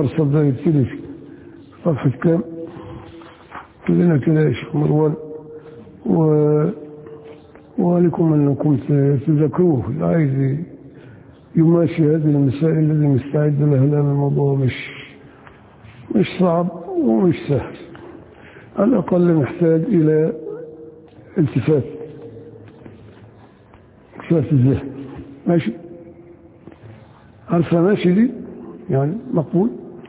المرصد ده يبتدي في صفحة كام كلنا كده يا شيخ مروان و وعليكم أنكم تذكروه اللي عايز يماشي هذه المسائل الذي مستعد لها لأن الموضوع مش مش صعب ومش سهل على الأقل نحتاج إلى التفات التفات الذهن ماشي عارفة ماشي دي يعني مقبول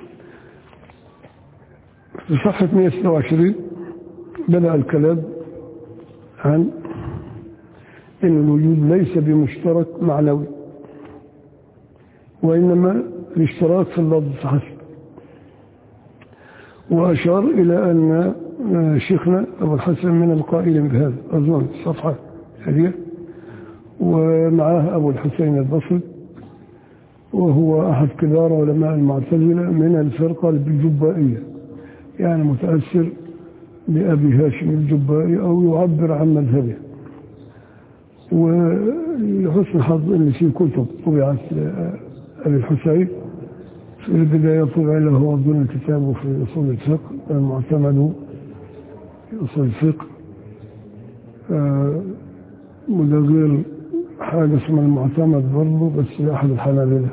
في صفحة 126 بدأ الكلام عن أن الوجود ليس بمشترك معنوي وإنما الاشتراك في اللفظ فحسب وأشار إلى أن شيخنا أبو الحسن من القائلين بهذا أظن الصفحة هذه ومعاه أبو الحسين البصري وهو أحد كبار علماء المعتزلة من الفرقة الجبائية يعني متأثر بأبي هاشم الجبائي أو يعبر عن مذهبه ولحسن حظ أن في كتب طبعت أبي الحسين في البداية طبع له أظن كتابه في أصول الفقه المعتمد في أصول الفقه وده غير حاجة اسمها المعتمد برضه بس لأحد الحنابلة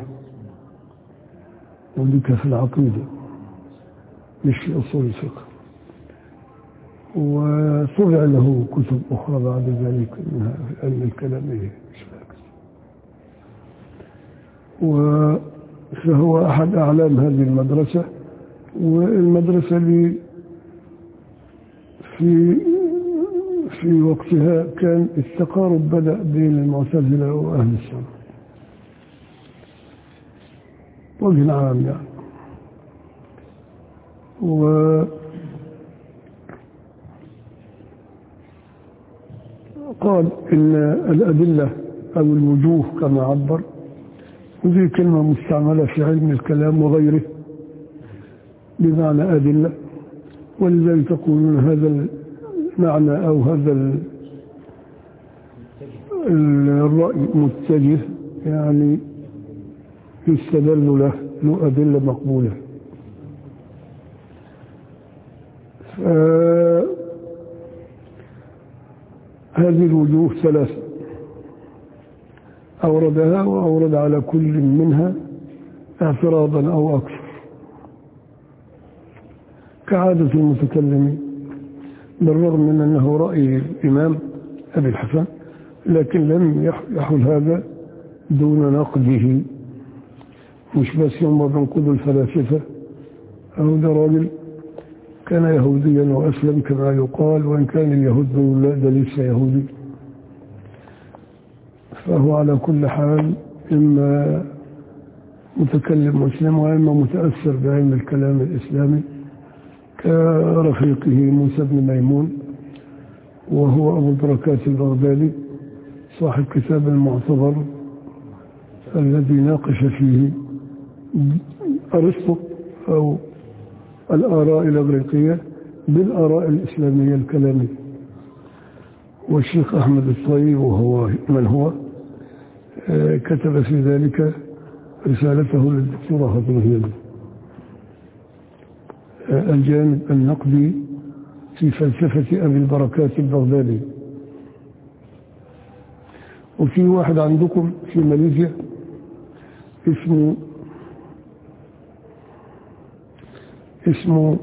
ودي في العقيدة مش في أصول الفقه وطبع له كتب أخرى بعد ذلك منها في علم الكلامية مش فاكر فهو أحد أعلام هذه المدرسة والمدرسة اللي في في وقتها كان التقارب بدأ بين المعتزلة وأهل السنة وجه عام يعني و قال إن الأدلة أو الوجوه كما عبر ودي كلمة مستعملة في علم الكلام وغيره بمعنى أدلة ولذلك يقولون هذا المعنى أو هذا الرأي متجه يعني يستدل له له أدلة مقبولة هذه الوجوه ثلاثة أوردها وأورد على كل منها اعتراضا أو أكثر كعادة المتكلمين بالرغم من أنه رأي الإمام أبي الحسن لكن لم يحل هذا دون نقده مش بس يوم بنقض الفلاسفة أو ده راجل كان يهوديا وأسلم كما يقال وإن كان اليهود ده لسه يهودي فهو على كل حال إما متكلم مسلم وإما متأثر بعلم الكلام الإسلامي كرفيقه موسى بن ميمون وهو أبو البركات البغدادي صاحب كتاب المعتبر الذي ناقش فيه أرسطو أو الآراء الأغريقية بالآراء الإسلامية الكلامية والشيخ أحمد الطيب وهو من هو كتب في ذلك رسالته للدكتورة فاطمة الجانب النقدي في فلسفة أبي البركات البغدادي وفي واحد عندكم في ماليزيا اسمه اسمه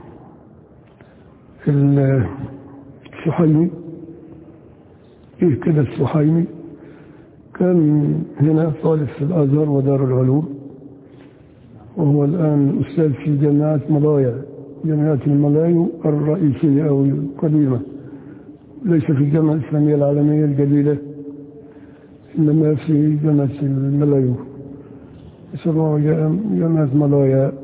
السحيمي ايه كده السحيمي كان هنا طالب في الازهر ودار العلوم وهو الان استاذ في جامعه ملايا جامعه الملايو الرئيسيه او القديمه ليس في الجامعه الاسلاميه العالميه الجديده انما في جامعه الملايو اسمه جامعه ملايا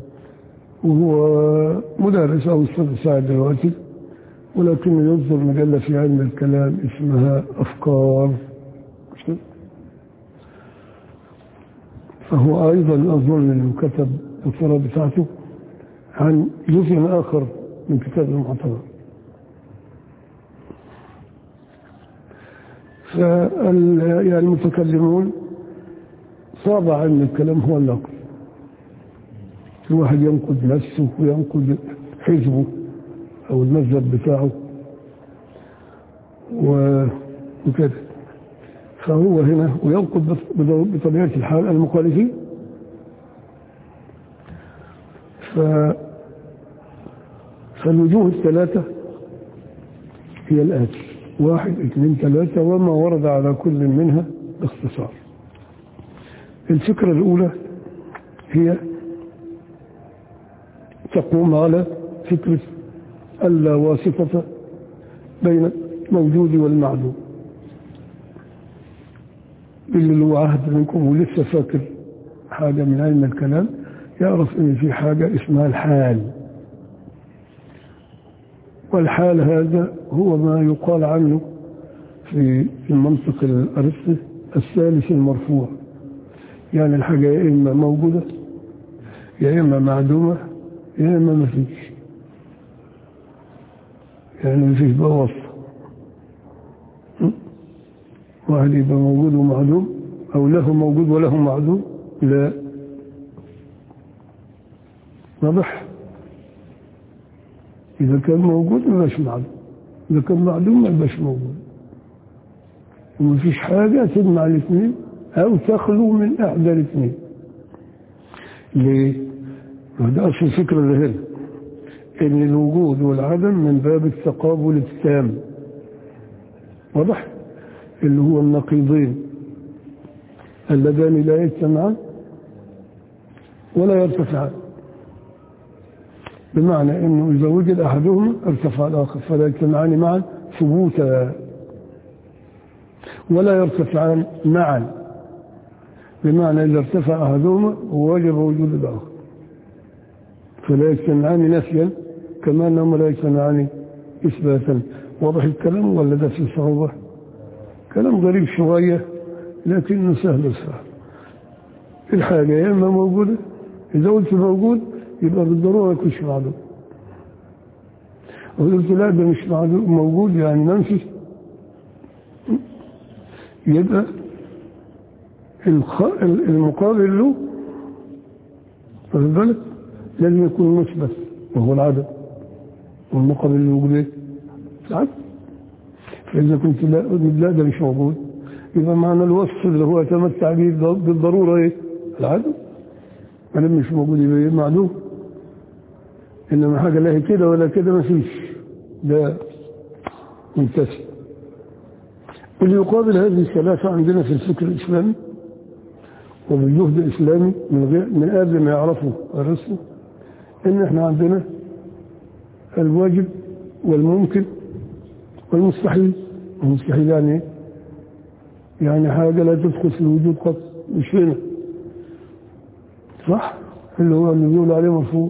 وهو مدرس أو أستاذ ساعد دلوقتي ولكنه يصدر مجلة في علم الكلام اسمها أفكار فهو أيضا أظن أنه كتب الدكتوراه بتاعته عن جزء آخر من كتاب المعتبر يعني المتكلمون صاب علم الكلام هو النقل الواحد ينقد نفسه وينقد حزبه أو المذهب بتاعه و- وكده فهو هنا وينقد بط- بطبيعة الحال المخالفين ف فالوجوه الثلاثة هي الآتي واحد اثنين ثلاثة وما ورد على كل منها باختصار الفكرة الأولى هي تقوم على فكرة ألا واسطة بين الموجود والمعدوم اللي له عهد منكم ولسه فاكر حاجة من علم الكلام يعرف ان في حاجة اسمها الحال والحال هذا هو ما يقال عنه في المنطق الأرسطي الثالث المرفوع يعني الحاجة يا إما موجودة يا إما معدومة يا إما ما فيش يعني ما فيش بقى وصف م? واحد يبقى موجود ومعدوم أو له موجود وله معدوم لا واضح إذا كان موجود ما يبقاش معدوم إذا كان معدوم ما يبقاش موجود وما فيش حاجة تجمع الاثنين أو تخلو من إحدى الاثنين ليه؟ وده أصل الفكرة اللي هنا إن الوجود والعدم من باب التقابل التام واضح؟ اللي هو النقيضين اللذان لا يجتمعان ولا يرتفعان بمعنى انه اذا وجد احدهما ارتفع الاخر فلا يجتمعان معا ثبوتا ولا يرتفعان معا بمعنى اذا ارتفع احدهما وجب وجود الاخر فلا يجتمعان نفيا كما انهما لا يجتمعان اثباتا واضح الكلام ولا ده في صعوبه كلام غريب شويه لكنه سهل الفهم الحاجه يا اما موجوده اذا قلت موجود يبقى بالضروره يكونش معدوم وقلت لا ده مش معدوم موجود يعني منفي يبقى الخ- المقابل له واخد بالك لازم يكون مثبت وهو العدم والمقابل للوجود ايه؟ العدم فإذا كنت لا لا ده مش موجود يبقى معنى الوصف اللي هو يتمتع به بالضرورة ايه؟ العدم ما دام مش موجود يبقى ايه؟ معدوم إنما حاجة لا هي كده ولا كده ما فيش ده منتفي واللي يقابل هذه الثلاثة عندنا في الفكر الإسلامي وبالجهد الإسلامي من غير من قبل ما يعرفوا الرسل إن إحنا عندنا الواجب والممكن والمستحيل المستحيل يعني إيه؟ يعني حاجة لا تدخل في الوجود قط مش هنا صح اللي هو اللي بيقول عليه مرفوع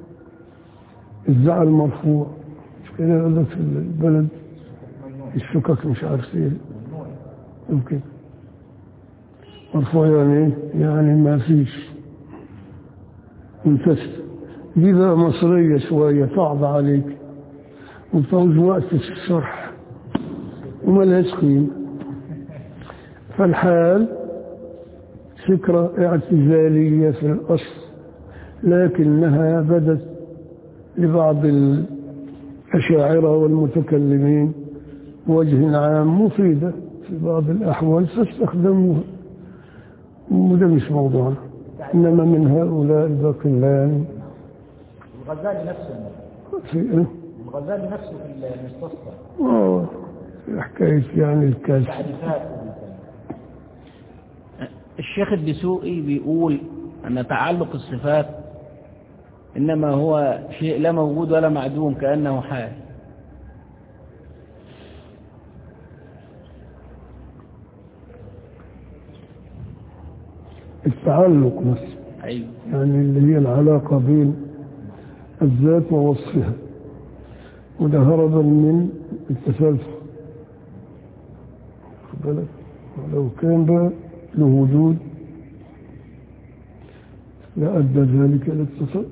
الزعل مرفوع مش كده يقول لك في البلد الشكك مش عارف ايه يمكن مرفوع يعني ايه يعني ما فيش منتشر دي بقى مصرية شوية صعبة عليك وتعوز وقت في الشرح وما لهاش قيمة فالحال فكرة اعتزالية في الأصل لكنها بدت لبعض الأشاعرة والمتكلمين بوجه عام مفيدة في بعض الأحوال فاستخدموها وده مش موضوعنا إنما من هؤلاء الباقلان الغزالي نفسه في إيه؟ الغزالي نفسه في المستصفى آه، في حكاية يعني الكشف تعريفات الشيخ الدسوقي بيقول أن تعلق الصفات إنما هو شيء لا موجود ولا معدوم كأنه حال التعلق نفسه أيوه يعني اللي هي العلاقة بين الذات ووصفها وده هربا من التسلسل خد بالك ولو كان بقى له وجود لأدى ذلك إلى التسلسل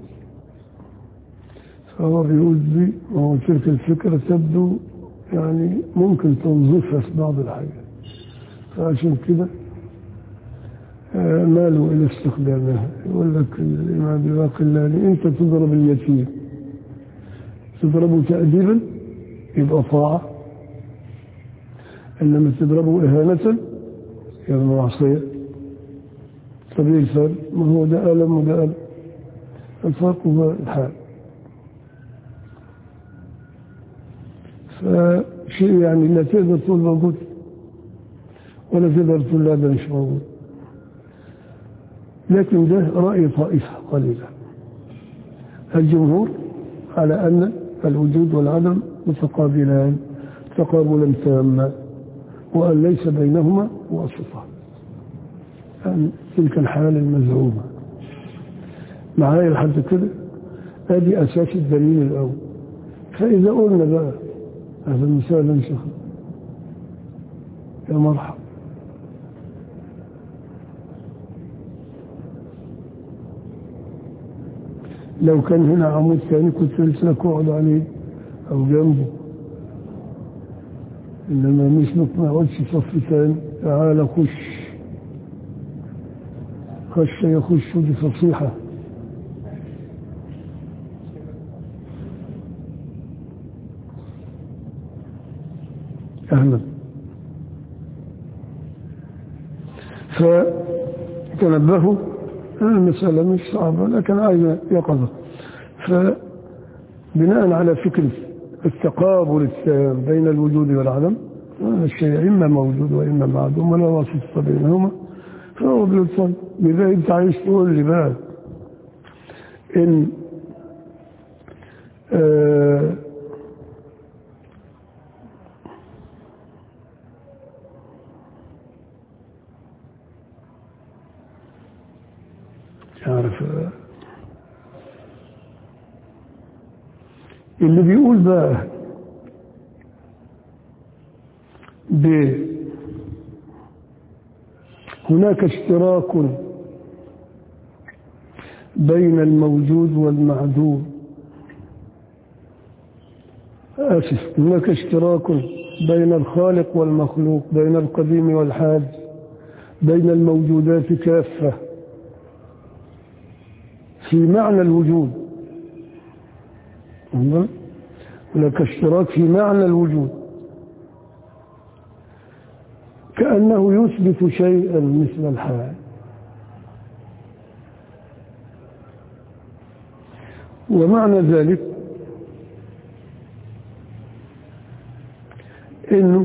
فهو بيقول دي وهو تلك الفكرة تبدو يعني ممكن توظيفها في بعض الحاجات فعشان كده آه، ماله إلى استخدامها يقول لك الإمام بواقي الله أنت تضرب اليتيم تضربه تأديبا يبقى طاعة إنما تضربه إهانة يبقى معصية طب ايه الفرق؟ ما هو ده ألم وده ألم الفرق هو الحال فشيء يعني لا تقدر تقول موجود ولا تقدر تقول لا ده مش موجود لكن ده رأي طائفة قليلة الجمهور على أن الوجود والعدم متقابلان تقابلا تاما وأن ليس بينهما واسطة أن تلك الحالة المزعومة معايا لحد كده ادي أساس الدليل الأول فإذا قلنا بقى هذا المثال انشخ يا مرحبا لو كان هنا عمود ثاني كنت لسه اقعد عليه او جنبه انما مش ما اقعدش صف ثاني تعال خش خش يخش دي فصيحة أهلا فتنبهوا المسألة مش صعبة لكن عايزة يقظة فبناء على فكرة التقابل التام بين الوجود والعدم الشيء إما موجود وإما معدوم ولا واسطة بينهما فهو بيتصل بذا أنت عايز تقول لي بقى إن آه عارف اللي بيقول بقى ب هناك اشتراك بين الموجود والمعدوم آسف هناك اشتراك بين الخالق والمخلوق بين القديم والحادث بين الموجودات كافة في معنى الوجود هناك اشتراك في معنى الوجود كأنه يثبت شيئا مثل الحال ومعنى ذلك انه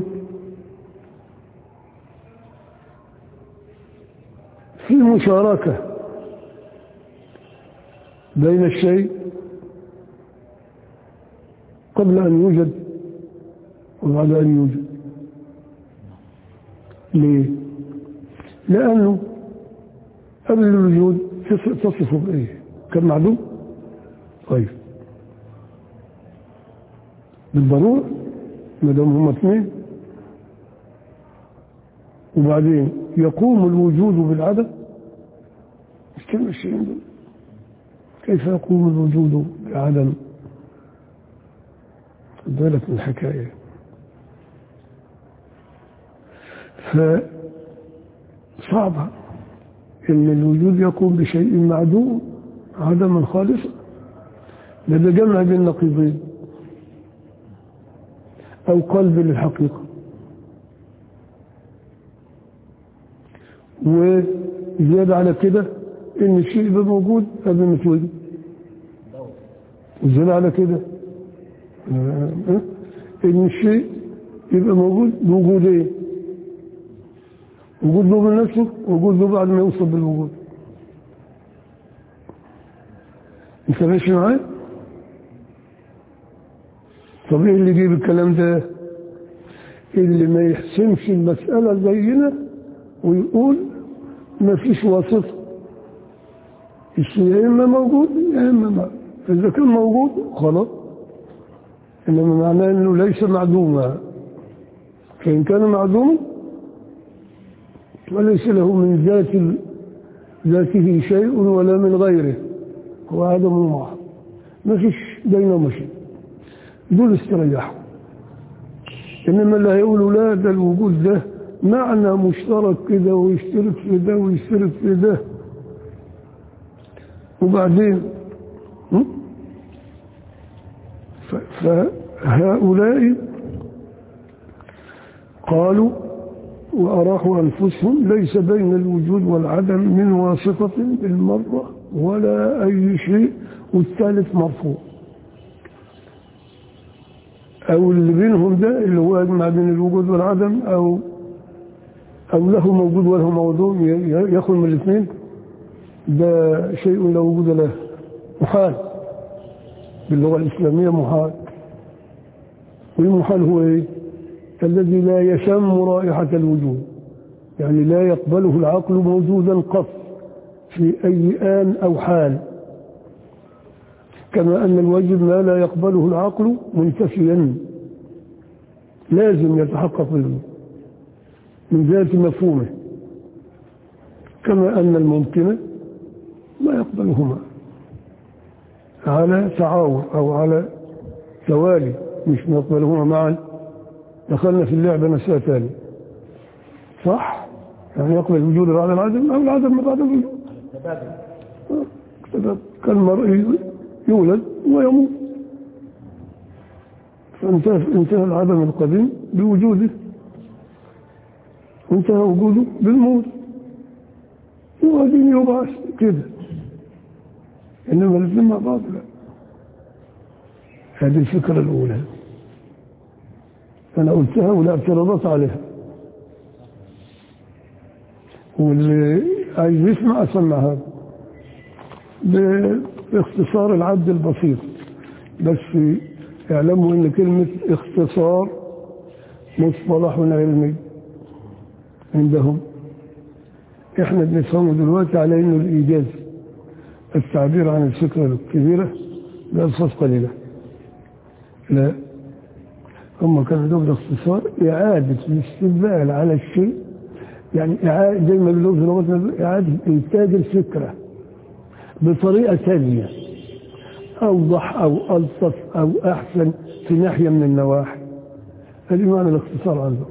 في مشاركة بين الشيء قبل أن يوجد وبعد أن يوجد ليه؟ لأنه قبل الوجود تصفه بإيه؟ كان معدوم؟ طيب بالضرورة ما دام هما اثنين وبعدين يقوم الوجود بالعدم مش كلمة الشيئين دول كيف يقوم الوجود بعدم خد بالك من الحكاية فصعبة ان الوجود يقوم بشيء معدوم عدما خالصا لدى جمع بين نقيضين او قلب للحقيقة وزيادة على كده ان الشيء يبقى موجود قبل ما يتوجد وزيادة على كده ان الشيء يبقى موجود بوجود ايه وجود له من نفسه وجود له بعد ما يوصل بالوجود انت ماشي معايا طب ايه اللي يجيب الكلام ده اللي ما يحسمش المسألة زينا ويقول ما فيش واسطة الشيء يا إما موجود يا إما ما إذا كان موجود خلاص إنما معناه أنه ليس معدوما فإن كان معدوما وليس له من ذات ذاته شيء ولا من غيره هو عدم واحد ما فيش بينهما شيء دول استريحوا إنما اللي هيقولوا لا ده الوجود ده معنى مشترك كده ويشترك في ده ويشترك في ده وبعدين م? ف- فهؤلاء قالوا وأراحوا أنفسهم ليس بين الوجود والعدم من واسطة بالمرة ولا أي شيء والثالث مرفوع أو اللي بينهم ده اللي هو يجمع بين الوجود والعدم أو أو له موجود وله موضوع ي- يخل من الاثنين ده شيء لا وجود له محال باللغة الإسلامية محال والمحال هو إيه؟ الذي لا يشم رائحة الوجود يعني لا يقبله العقل موجودا قط في أي آن أو حال كما أن الواجب ما لا يقبله العقل منتفيا لازم يتحقق منه من ذات مفهومه كما أن الممكن ما يقبلهما على تعاون أو على توالي مش ما يقبلهما معا دخلنا في اللعبة مسألة ثانية صح؟ يعني يقبل الوجود بعد العدم أو العدم بعد الوجود تبادل كذا كالمرء يولد ويموت فانتهى انتهى العدم القديم بوجوده وانتهى وجوده بالموت وبعدين يبعث كده انما الاثنين مع بعض لا هذه الفكره الاولى انا قلتها ولا اعتراضات عليها واللي عايز يسمع اسمع هذا باختصار العد البسيط بس اعلموا ان كلمة اختصار مصطلح علمي عندهم احنا بنفهمه دلوقتي على انه الايجاز التعبير عن الفكرة الكبيرة بألفاظ قليلة لا هم كانوا عندهم الاختصار إعادة الاستدلال على الشيء يعني إعادة زي ما بيقولوا في لغتنا إعادة إنتاج الفكرة بطريقة ثانية أوضح أو ألطف أو أحسن في ناحية من النواحي هذه معنى الاختصار عندهم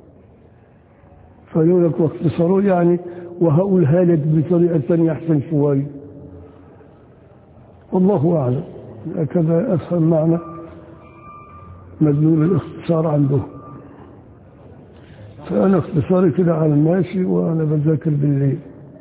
فيقول لك واختصاروا يعني وهقولها لك بطريقة ثانية أحسن شوية والله أعلم هكذا أفهم معنى مدلول الاختصار عندهم فأنا اختصاري كده على الماشي وأنا بذاكر بالليل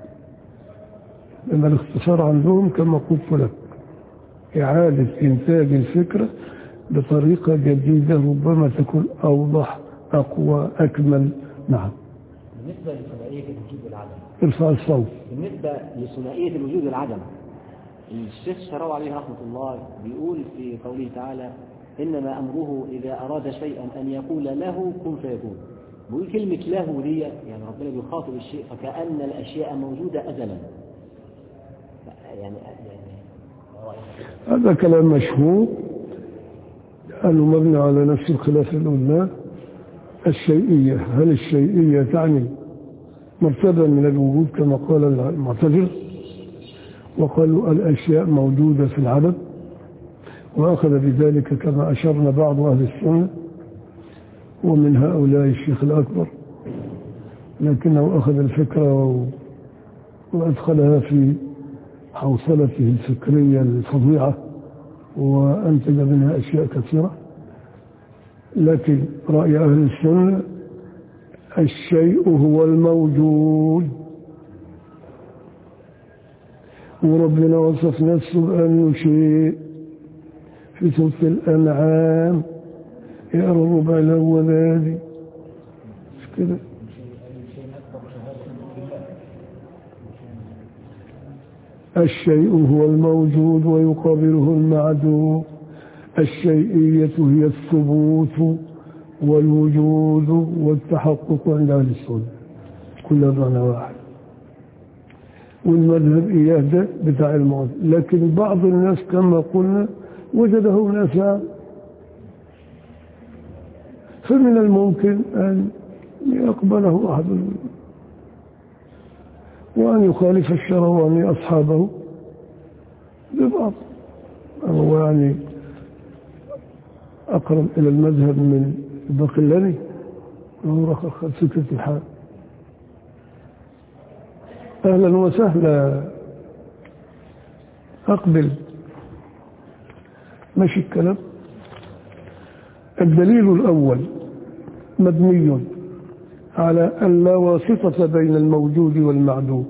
لأن الاختصار عندهم كما قلت لك إعادة إنتاج الفكرة بطريقة جديدة ربما تكون أوضح أقوى أكمل نعم بالنسبة لثنائية الوجود والعدم ارفع الصوت بالنسبة لثنائية الوجود والعدم الشيخ الشراوي عليه رحمة الله بيقول في قوله تعالى إنما أمره إذا أراد شيئا أن يقول له كن فيكون بيقول كلمة له دي يعني ربنا بيخاطب الشيء فكأن الأشياء موجودة أزلا يعني يعني هذا كلام مشهور لأنه مبني على نفس الخلاف اللي قلناه الشيئية هل الشيئية تعني مرتبة من الوجود كما قال المعتزلة وقالوا الأشياء موجودة في العدد وأخذ بذلك كما أشرنا بعض أهل السنة ومن هؤلاء الشيخ الأكبر لكنه أخذ الفكرة و- وأدخلها في حوصلته الفكرية الفظيعة وأنتج منها أشياء كثيرة لكن رأي أهل السنة الشيء هو الموجود وربنا وصف نفسه بأنه شيء في سورة الأنعام يا رب الأول هذه مش كده الشيء هو الموجود ويقابله المعدوم الشيئية هي الثبوت والوجود والتحقق عند أهل السنة كل معنى واحد والمذهب إياه ده بتاع الموت لكن بعض الناس كما قلنا وجده نافعا فمن الممكن أن يقبله أحد وأن يخالف الشرواني أصحابه ببعض هو يعني أقرب إلى المذهب من الباقلاني هو أخذ فكرة الحال أهلا وسهلا أقبل ماشي الكلام الدليل الأول مبني على أن لا واسطة بين الموجود والمعدوم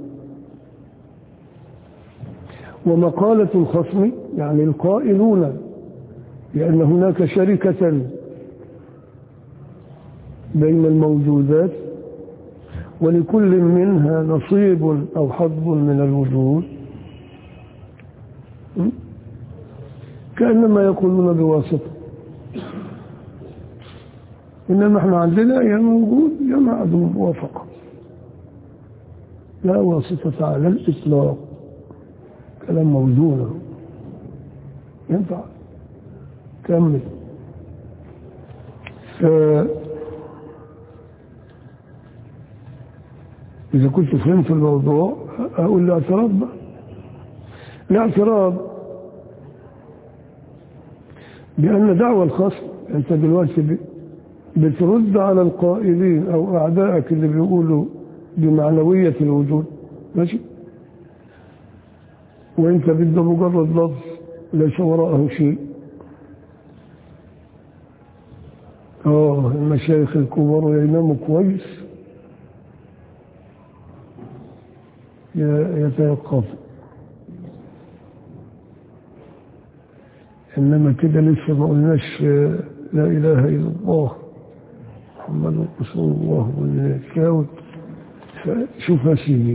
ومقالة الخصم يعني القائلون لأن هناك شركة بين الموجودات ولكل منها نصيب أو حظ من الوجود كأنما يقولون بواسطة إنما احنا عندنا يا موجود يا معدوم موافقة لا واسطة على الإطلاق كلام موزون ينفع كمل ف... إذا كنت فهمت الموضوع أقول الاعتراض بقى الاعتراض بأن دعوة الخصم أنت دلوقتي بترد على القائلين أو أعدائك اللي بيقولوا بمعنوية الوجود ماشي وانت بده مجرد لفظ ليس وراءه شيء اه المشايخ الكبار يناموا كويس يتيقظ انما كده لسه ما قلناش لا اله الا الله محمد رسول الله والنشاوت فشوف يا سيدي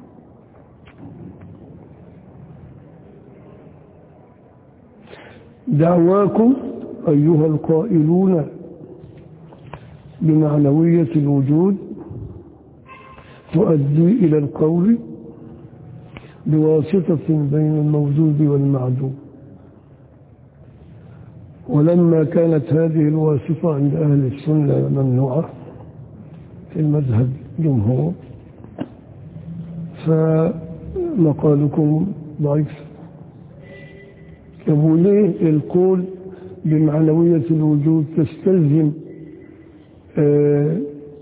دعواكم أيها القائلون بمعنوية الوجود تؤدي إلى القول بواسطة بين الموجود والمعدوم ولما كانت هذه الواسطة عند أهل السنة ممنوعة في المذهب جمهور فمقالكم ضعيف يقول ليه القول بمعنوية الوجود تستلزم آآ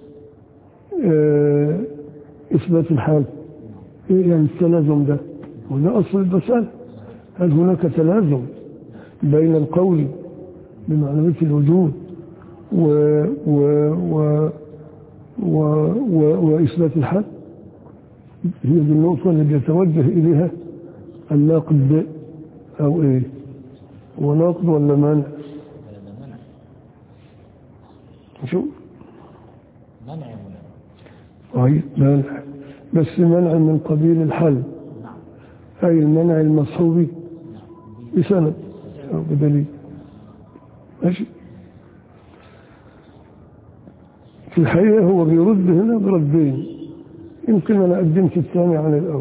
آآ إثبات الحال إيه يعني التلازم ده وده أصل المسألة هل هناك تلازم بين القول بمعنوية الوجود و و و و و وإثبات الحال هي دي النقطة اللي بيتوجه إليها الناقد أو إيه هو ناقد ولا منع شو منع ولا طيب منع بس منع من قبيل الحل أي المنع المصحوبي بسند أو بدليل ماشي في الحقيقة هو بيرد هنا بردين يمكن أنا قدمت الثاني عن الأول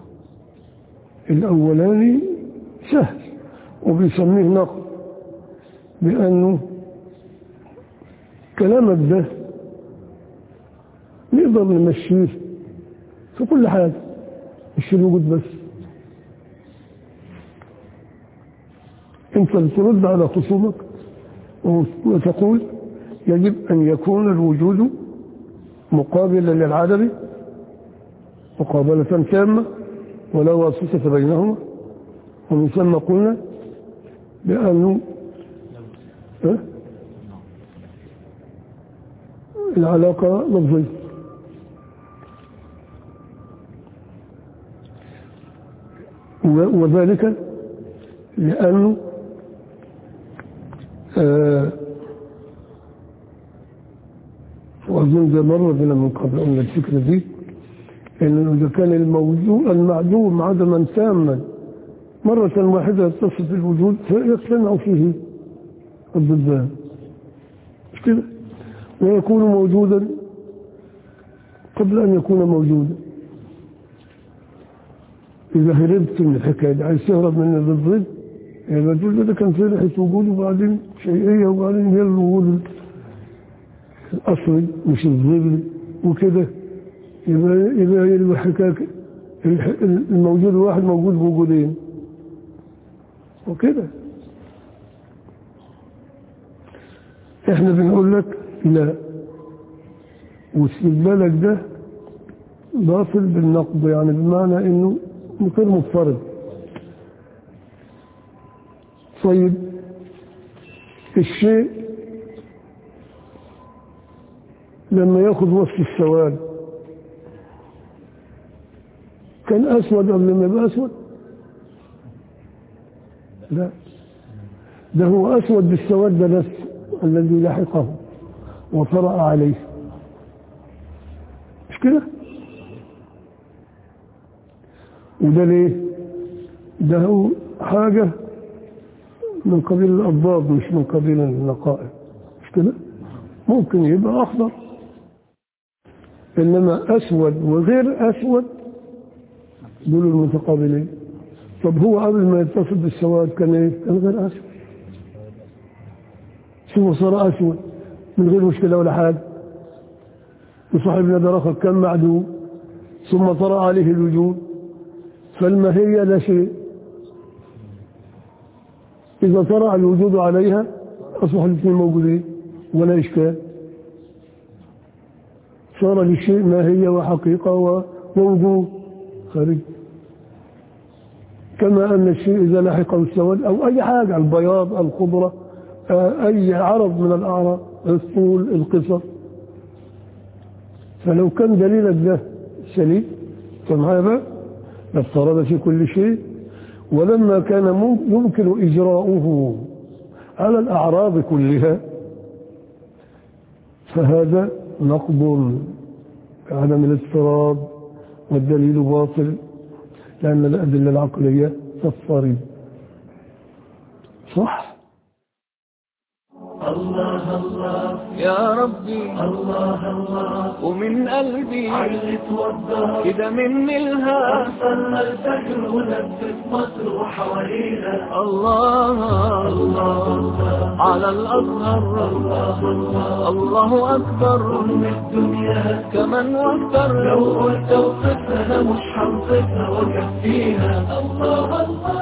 الأولاني سهل وبيسميه نقد بأنه كلامك ده نقدر نمشيه في كل حاجة مش في الوجود بس انت بترد على خصومك وتقول يجب أن يكون الوجود مقابلا للعدم مقابلة تامة ولا واسطة بينهما ومن ثم قلنا بأنه أه؟ العلاقة لفظية وذلك لأنه آه وأظن ده مرة بنا من قبل أن الفكرة دي إنه إذا كان الموجود المعدوم عدما تاما مرة واحدة يتصل بالوجود فيقتنع فيه الضدان مش كده ويكون موجودا قبل أن يكون موجودا إذا هربت من الحكاية دي عايز تهرب من الضد يبقى تقول ده كان في ريحة وجود وبعدين شيئية وبعدين هي الوجود الأصلي مش الظل وكده يبقى يبقى هي الحكاية الموجود واحد موجود بوجودين وكده احنا بنقول لك لا واستدلالك ده باطل بالنقد يعني بمعنى انه غير مضطرد طيب الشيء لما ياخذ وصف السواد كان اسود قبل ما يبقى اسود لا ده هو اسود بالسواد ده نفسه الذي لحقه وطرأ عليه مش كده وده ليه ده هو حاجة من قبيل الأضداد مش من قبيل النقائق مش كده ممكن يبقى أخضر إنما أسود وغير أسود دول المتقابلين طب هو قبل ما يتصل بالسواد كان ايه؟ كان غير أسود ثم صار أسود من غير مشكلة ولا حاجة وصاحبنا ده رخى كان معدوم ثم طرأ عليه الوجود فالماهية لا شيء إذا طرأ الوجود عليها أصبح الاثنين موجودين ولا إشكال صار للشيء ماهية وحقيقة ووجود خارج كما أن الشيء إذا لحقه السواد أو أي حاجة البياض الخضرة أي عرض من الأعراض الطول القصر فلو كان دليلك ده سليم فمعايا بقى لافترض في كل شيء ولما كان يمكن إجراؤه على الأعراض كلها فهذا نقض عدم الاضطراب والدليل باطل لأن الأدلة العقلية تضطرب صح الله الله يا ربي الله الله ومن قلبي علت وضح كده مني الهام صلى الفجر ولفت مصر وحوالينا الله الله على الأزهر الله أكبر أم الدنيا كمن واكبر لو قلت اوصفها مش هنصفها وكفيها الله الله